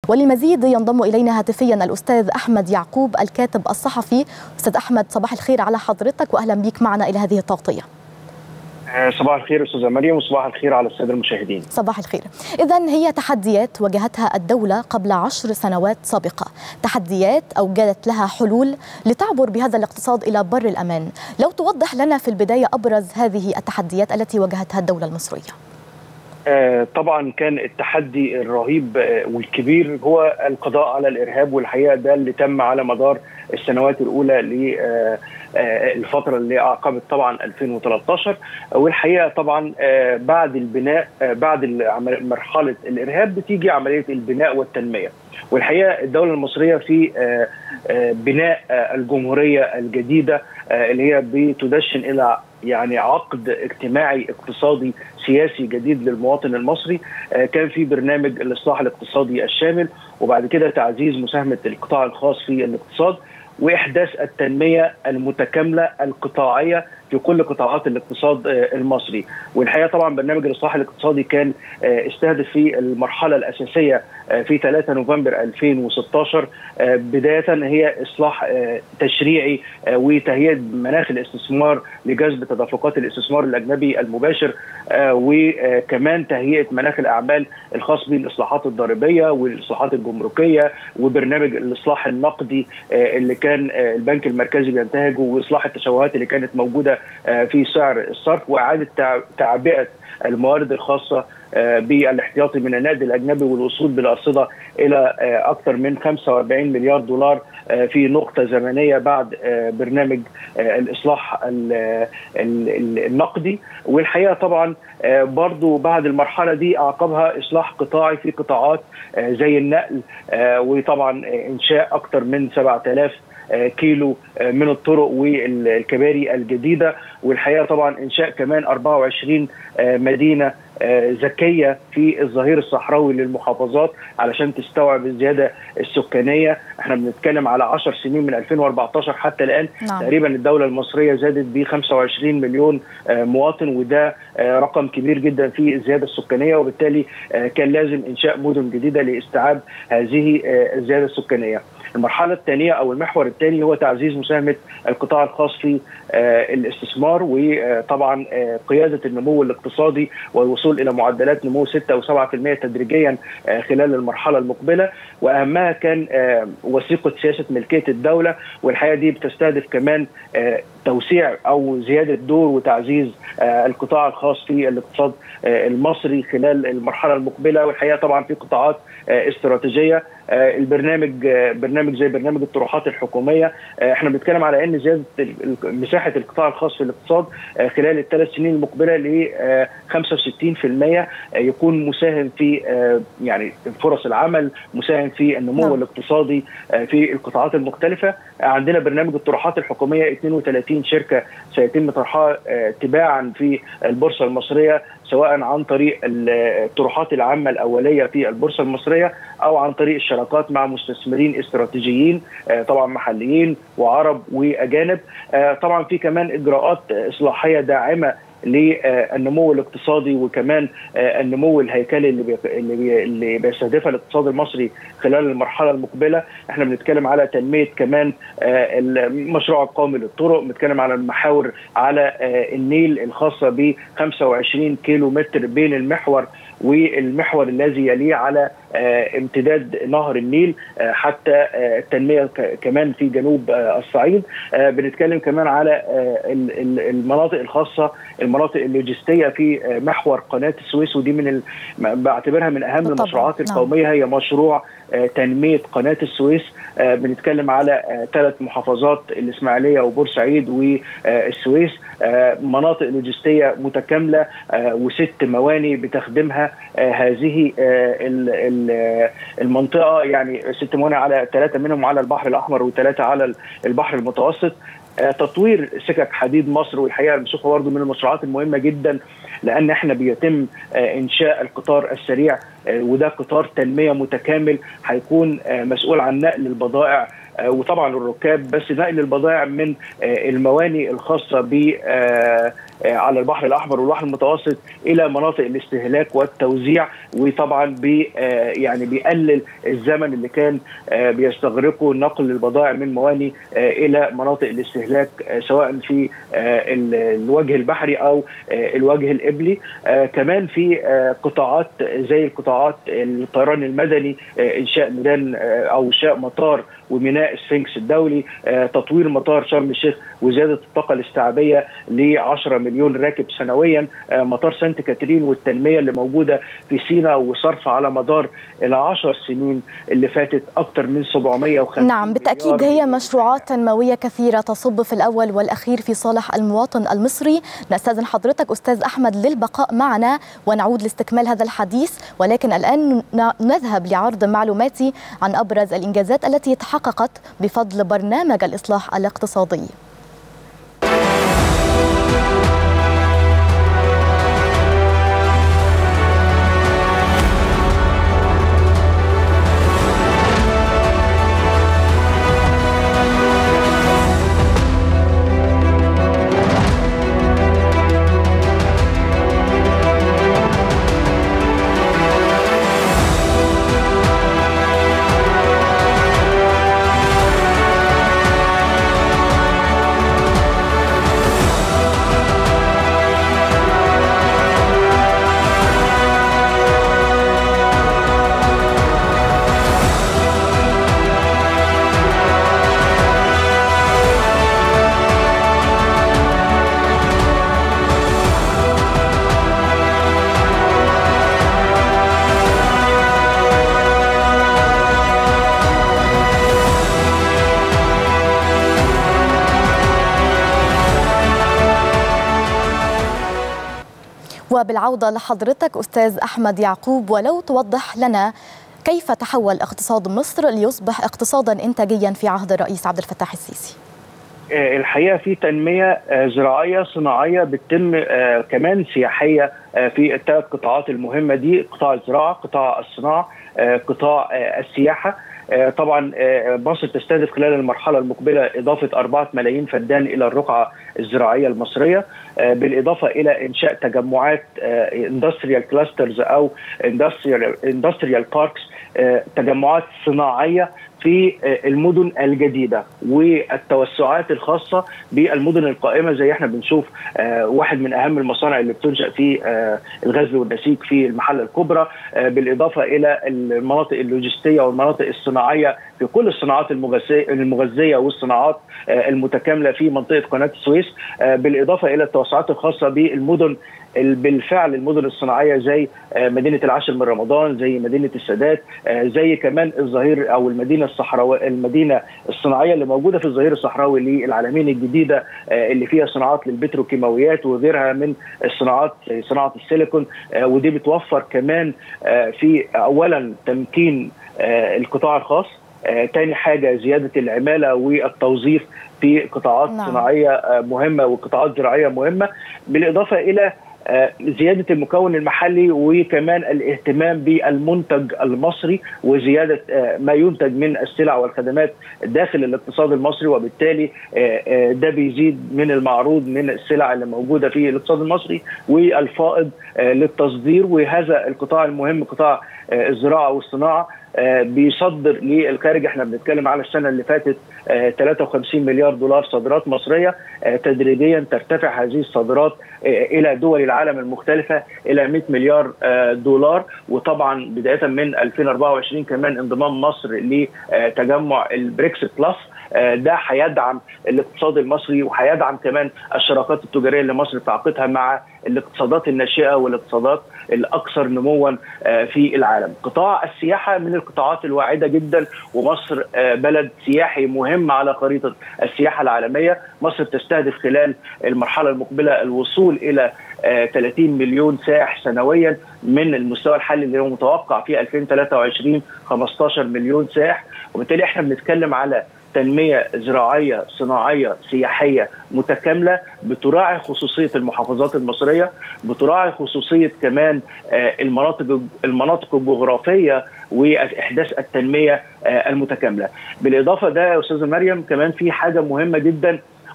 وللمزيد ينضم إلينا هاتفيا الأستاذ أحمد يعقوب الكاتب الصحفي أستاذ أحمد صباح الخير على حضرتك وأهلا بك معنا إلى هذه التغطية صباح الخير استاذه مريم وصباح الخير على الساده المشاهدين. صباح الخير. اذا هي تحديات واجهتها الدوله قبل عشر سنوات سابقه، تحديات اوجدت لها حلول لتعبر بهذا الاقتصاد الى بر الامان. لو توضح لنا في البدايه ابرز هذه التحديات التي واجهتها الدوله المصريه. طبعا كان التحدي الرهيب والكبير هو القضاء على الارهاب والحقيقه ده اللي تم على مدار السنوات الاولى للفتره اللي اعقبت طبعا 2013 والحقيقه طبعا بعد البناء بعد مرحله الارهاب بتيجي عمليه البناء والتنميه والحقيقه الدوله المصريه في بناء الجمهوريه الجديده اللي هي بتدشن الى يعني عقد اجتماعي اقتصادي سياسي جديد للمواطن المصري كان في برنامج الاصلاح الاقتصادي الشامل وبعد كده تعزيز مساهمه القطاع الخاص في الاقتصاد واحداث التنميه المتكامله القطاعيه في كل قطاعات الاقتصاد المصري والحقيقه طبعا برنامج الاصلاح الاقتصادي كان استهدف في المرحله الاساسيه في 3 نوفمبر 2016 بدايه هي اصلاح تشريعي وتهيئه مناخ الاستثمار لجذب تدفقات الاستثمار الاجنبي المباشر وكمان تهيئه مناخ الاعمال الخاص بالاصلاحات الضريبيه والاصلاحات الجمركيه وبرنامج الاصلاح النقدي اللي كان البنك المركزي بينتهجه واصلاح التشوهات اللي كانت موجوده في سعر الصرف واعاده تعبئه الموارد الخاصه بالاحتياطي من النقد الاجنبي والوصول بالارصده الى اكثر من 45 مليار دولار في نقطه زمنيه بعد برنامج الاصلاح النقدي والحقيقه طبعا برضو بعد المرحله دي اعقبها اصلاح قطاعي في قطاعات زي النقل وطبعا انشاء اكثر من 7000 كيلو من الطرق والكباري الجديده والحقيقه طبعا انشاء كمان 24 مدينه ذكيه في الظهير الصحراوي للمحافظات علشان تستوعب الزياده السكانيه احنا بنتكلم على 10 سنين من 2014 حتى الان نعم. تقريبا الدوله المصريه زادت ب 25 مليون مواطن وده رقم كبير جدا في الزياده السكانيه وبالتالي كان لازم انشاء مدن جديده لاستيعاب هذه الزياده السكانيه المرحله الثانيه او المحور الثاني هو تعزيز مساهمه القطاع الخاص في الاستثمار وطبعا قياده النمو الاقتصادي والوصول الى معدلات نمو 6 و7% تدريجيا خلال المرحله المقبله واهمها كان وثيقه سياسه ملكيه الدوله والحقيقه دي بتستهدف كمان توسيع او زياده دور وتعزيز القطاع الخاص في الاقتصاد المصري خلال المرحله المقبله والحقيقه طبعا في قطاعات استراتيجيه البرنامج برنامج زي برنامج الطروحات الحكوميه احنا بنتكلم على ان زياده مساحه القطاع الخاص في الاقتصاد خلال الثلاث سنين المقبله ل 65% يكون مساهم في يعني فرص العمل مساهم في النمو نعم. الاقتصادي في القطاعات المختلفه عندنا برنامج الطروحات الحكوميه 32 شركه سيتم طرحها تباعا في البورصه المصريه سواء عن طريق الطروحات العامه الاوليه في البورصه المصريه او عن طريق الشراكات مع مستثمرين استراتيجيين طبعا محليين وعرب واجانب طبعا في كمان اجراءات اصلاحيه داعمه للنمو الاقتصادي وكمان النمو الهيكلي اللي بي اللي بيستهدفها الاقتصاد المصري خلال المرحله المقبله احنا بنتكلم على تنميه كمان المشروع القومي للطرق بنتكلم على المحاور على النيل الخاصه ب 25 كيلو متر بين المحور والمحور الذي يليه على امتداد نهر النيل حتى التنميه كمان في جنوب الصعيد بنتكلم كمان على المناطق الخاصه المناطق اللوجستيه في محور قناه السويس ودي من ال... بعتبرها من اهم المشروعات القوميه هي مشروع تنميه قناه السويس بنتكلم على ثلاث محافظات الاسماعيليه وبورسعيد والسويس مناطق لوجستيه متكامله وست مواني بتخدمها هذه المنطقه يعني ست موانئ على ثلاثه منهم على البحر الاحمر وثلاثه على البحر المتوسط تطوير سكك حديد مصر والحقيقه بنشوفها برضه من المشروعات المهمه جدا لان احنا بيتم انشاء القطار السريع وده قطار تنميه متكامل هيكون مسؤول عن نقل البضائع وطبعا الركاب بس نقل البضائع من المواني الخاصه ب على البحر الاحمر والبحر المتوسط الى مناطق الاستهلاك والتوزيع وطبعا بي يعني بيقلل الزمن اللي كان بيستغرقه نقل البضائع من مواني الى مناطق الاستهلاك سواء في الوجه البحري او الوجه القبلي كمان في قطاعات زي القطاعات الطيران المدني انشاء ميدان او انشاء مطار وميناء سفنكس الدولي تطوير مطار شرم الشيخ وزياده الطاقه الاستيعابيه ل 10 مليون راكب سنويا مطار سانت كاترين والتنميه اللي موجوده في سيناء وصرف على مدار العشر سنين اللي فاتت اكثر من 750 نعم بالتاكيد هي مشروعات تنمويه كثيره تصب في الاول والاخير في صالح المواطن المصري نستاذن حضرتك استاذ احمد للبقاء معنا ونعود لاستكمال هذا الحديث ولكن الان نذهب لعرض معلوماتي عن ابرز الانجازات التي تحققت بفضل برنامج الاصلاح الاقتصادي وبالعودة لحضرتك أستاذ أحمد يعقوب ولو توضح لنا كيف تحول اقتصاد مصر ليصبح اقتصادا إنتاجيا في عهد الرئيس عبد الفتاح السيسي الحقيقه في تنميه زراعيه صناعيه بتتم كمان سياحيه في الثلاث قطاعات المهمه دي قطاع الزراعه قطاع الصناعه قطاع السياحه طبعا مصر تستهدف خلال المرحله المقبله اضافه 4 ملايين فدان الى الرقعه الزراعيه المصريه بالاضافه الى انشاء تجمعات اندستريال كلاسترز او اندستريال اندستريال باركس تجمعات صناعيه في المدن الجديده والتوسعات الخاصه بالمدن القائمه زي احنا بنشوف واحد من اهم المصانع اللي بتنشا في الغزل والنسيج في المحله الكبرى بالاضافه الى المناطق اللوجستيه والمناطق الصناعيه في كل الصناعات المغذيه والصناعات المتكامله في منطقه قناه السويس بالاضافه الى التوسعات الخاصه بالمدن بالفعل المدن الصناعيه زي مدينه العاشر من رمضان زي مدينه السادات زي كمان الظهير او المدينه الصحراويه المدينه الصناعيه اللي موجوده في الظهير الصحراوي للعالمين الجديده اللي فيها صناعات للبتروكيماويات وغيرها من الصناعات زي صناعه السيليكون ودي بتوفر كمان في اولا تمكين القطاع الخاص تاني حاجه زياده العماله والتوظيف في قطاعات نعم. صناعيه مهمه وقطاعات زراعيه مهمه بالاضافه الى زياده المكون المحلي وكمان الاهتمام بالمنتج المصري وزياده ما ينتج من السلع والخدمات داخل الاقتصاد المصري وبالتالي ده بيزيد من المعروض من السلع اللي موجوده في الاقتصاد المصري والفائض للتصدير وهذا القطاع المهم قطاع الزراعه والصناعه بيصدر للخارج احنا بنتكلم على السنه اللي فاتت 53 مليار دولار صادرات مصريه تدريجيا ترتفع هذه الصادرات الى دول العالم المختلفه الى 100 مليار دولار وطبعا بدايه من 2024 كمان انضمام مصر لتجمع البريكس بلس ده هيدعم الاقتصاد المصري وهيدعم كمان الشراكات التجاريه اللي مصر تعقدها مع الاقتصادات الناشئه والاقتصادات الاكثر نموا في العالم. قطاع السياحه من القطاعات الواعده جدا ومصر بلد سياحي مهم على خريطه السياحه العالميه، مصر تستهدف خلال المرحله المقبله الوصول الى 30 مليون سائح سنويا من المستوى الحالي اللي هو متوقع في 2023 15 مليون سائح وبالتالي احنا بنتكلم على تنميه زراعيه صناعيه سياحيه متكامله بتراعي خصوصيه المحافظات المصريه بتراعي خصوصيه كمان المناطق المناطق الجغرافيه واحداث التنميه المتكامله بالاضافه ده يا استاذه مريم كمان في حاجه مهمه جدا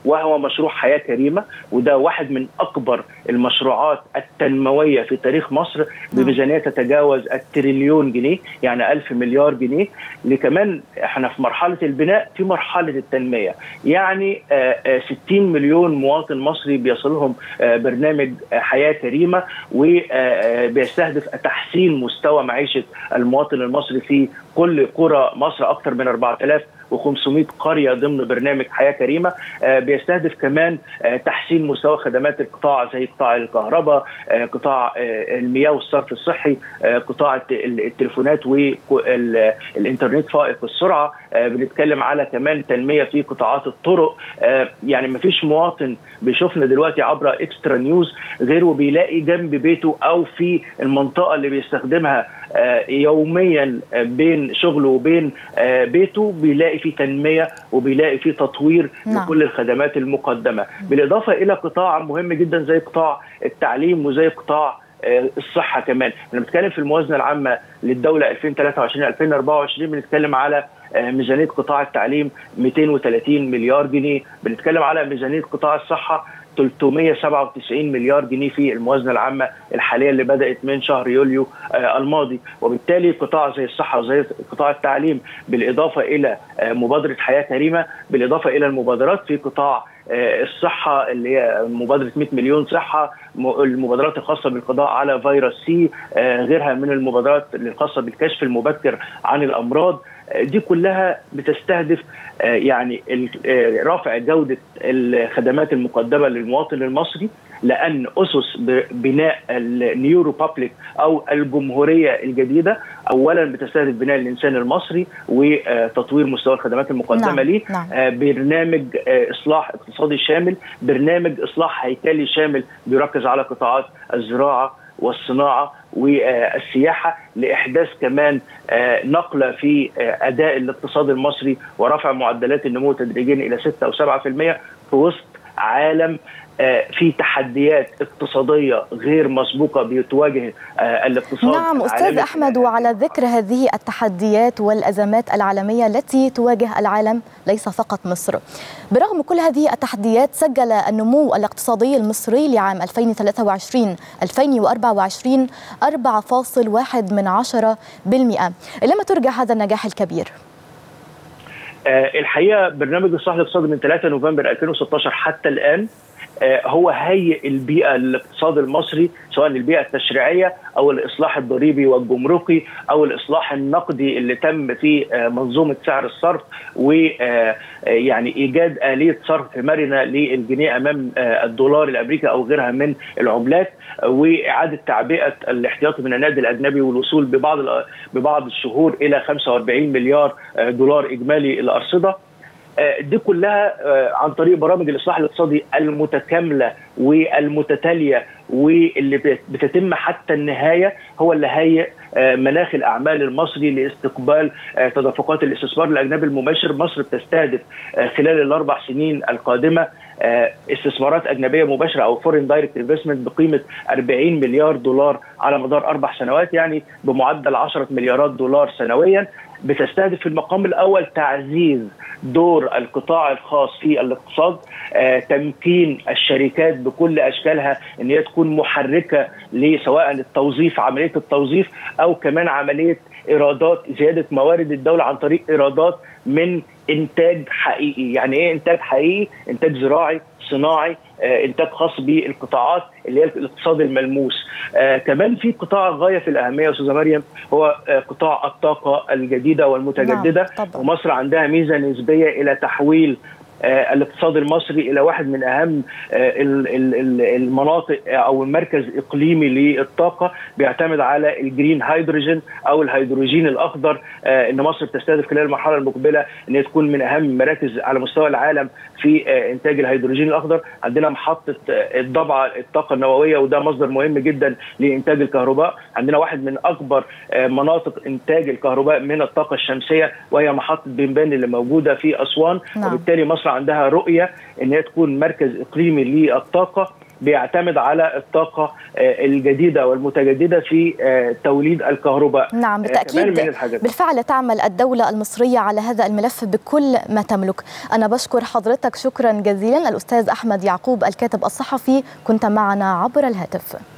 وهو مشروع حياه كريمه وده واحد من اكبر المشروعات التنمويه في تاريخ مصر بميزانيه تتجاوز التريليون جنيه يعني ألف مليار جنيه لكمان احنا في مرحله البناء في مرحله التنميه يعني 60 مليون مواطن مصري بيصلهم برنامج حياه كريمه وبيستهدف تحسين مستوى معيشه المواطن المصري في كل قرى مصر اكثر من 4000 و500 قريه ضمن برنامج حياه كريمه بيستهدف كمان تحسين مستوى خدمات القطاع زي قطاع الكهرباء قطاع المياه والصرف الصحي قطاع التليفونات والانترنت فائق السرعه بنتكلم على كمان تنميه في قطاعات الطرق يعني ما فيش مواطن بيشوفنا دلوقتي عبر اكسترا نيوز غير وبيلاقي جنب بيته او في المنطقه اللي بيستخدمها يوميا بين شغله وبين بيته بيلاقي في تنميه وبيلاقي في تطوير نعم. لكل الخدمات المقدمه بالاضافه الى قطاع مهم جدا زي قطاع التعليم وزي قطاع الصحه كمان احنا بنتكلم في الموازنه العامه للدوله 2023 2024 بنتكلم على ميزانيه قطاع التعليم 230 مليار جنيه بنتكلم على ميزانيه قطاع الصحه 397 مليار جنيه في الموازنه العامه الحاليه اللي بدات من شهر يوليو الماضي وبالتالي قطاع زي الصحه وزي قطاع التعليم بالاضافه الى مبادره حياه كريمه بالاضافه الى المبادرات في قطاع الصحه اللي هي مبادره 100 مليون صحه المبادرات الخاصه بالقضاء على فيروس سي غيرها من المبادرات الخاصه بالكشف المبكر عن الامراض دي كلها بتستهدف يعني رفع جوده الخدمات المقدمه للمواطن المصري لان اسس بناء النيو ريبابليك او الجمهوريه الجديده اولا بتستهدف بناء الانسان المصري وتطوير مستوى الخدمات المقدمه نعم. ليه نعم. برنامج اصلاح اقتصادي شامل برنامج اصلاح هيكلي شامل بيركز على قطاعات الزراعه والصناعه والسياحه لاحداث كمان نقله في اداء الاقتصاد المصري ورفع معدلات النمو تدريجيا الى 6 او 7% في وسط عالم في تحديات اقتصاديه غير مسبوقه بتواجه الاقتصاد نعم استاذ احمد وعلى ذكر هذه التحديات والازمات العالميه التي تواجه العالم ليس فقط مصر برغم كل هذه التحديات سجل النمو الاقتصادي المصري لعام 2023 2024 4.1 من 10% لما ترجع هذا النجاح الكبير الحقيقه برنامج الاصلاح الاقتصادي من 3 نوفمبر 2016 حتى الان هو هيئ البيئه للاقتصاد المصري سواء البيئه التشريعيه او الاصلاح الضريبي والجمركي او الاصلاح النقدي اللي تم في منظومه سعر الصرف ويعني ايجاد اليه صرف مرنه للجنيه امام الدولار الامريكي او غيرها من العملات واعاده تعبئه الاحتياطي من النقد الاجنبي والوصول ببعض ببعض الشهور الى 45 مليار دولار اجمالي الارصده دي كلها عن طريق برامج الاصلاح الاقتصادي المتكامله والمتتاليه واللي بتتم حتى النهايه هو اللي هيئ مناخ الاعمال المصري لاستقبال تدفقات الاستثمار الاجنبي المباشر مصر بتستهدف خلال الاربع سنين القادمه استثمارات اجنبيه مباشره او فورين دايركت انفستمنت بقيمه 40 مليار دولار على مدار اربع سنوات يعني بمعدل 10 مليارات دولار سنويا بتستهدف في المقام الاول تعزيز دور القطاع الخاص في الاقتصاد آه، تمكين الشركات بكل اشكالها ان هي تكون محركه لسواء التوظيف عمليه التوظيف او كمان عمليه ايرادات زياده موارد الدوله عن طريق ايرادات من انتاج حقيقي يعني ايه انتاج حقيقي انتاج زراعي صناعي آه، انتاج خاص بالقطاعات اللي هي الاقتصاد الملموس آه كمان في قطاع غايه في الاهميه استاذه مريم هو آه قطاع الطاقه الجديده والمتجدده نعم، طبعاً. ومصر عندها ميزه نسبيه الى تحويل آه، الاقتصاد المصري الى واحد من اهم آه، ال- ال- ال- المناطق او المركز اقليمي للطاقه بيعتمد على الجرين هيدروجين او الهيدروجين الاخضر آه، ان مصر بتستهدف خلال المرحله المقبله ان هي تكون من اهم المراكز على مستوى العالم في آه، انتاج الهيدروجين الاخضر عندنا محطه آه، الضبعه الطاقه النوويه وده مصدر مهم جدا لانتاج الكهرباء عندنا واحد من اكبر آه، مناطق انتاج الكهرباء من الطاقه الشمسيه وهي محطه بنبان اللي موجوده في اسوان نعم. وبالتالي مصر عندها رؤيه ان هي تكون مركز اقليمي للطاقه بيعتمد على الطاقه الجديده والمتجدده في توليد الكهرباء نعم بالتاكيد بالفعل تعمل الدوله المصريه على هذا الملف بكل ما تملك انا بشكر حضرتك شكرا جزيلا الاستاذ احمد يعقوب الكاتب الصحفي كنت معنا عبر الهاتف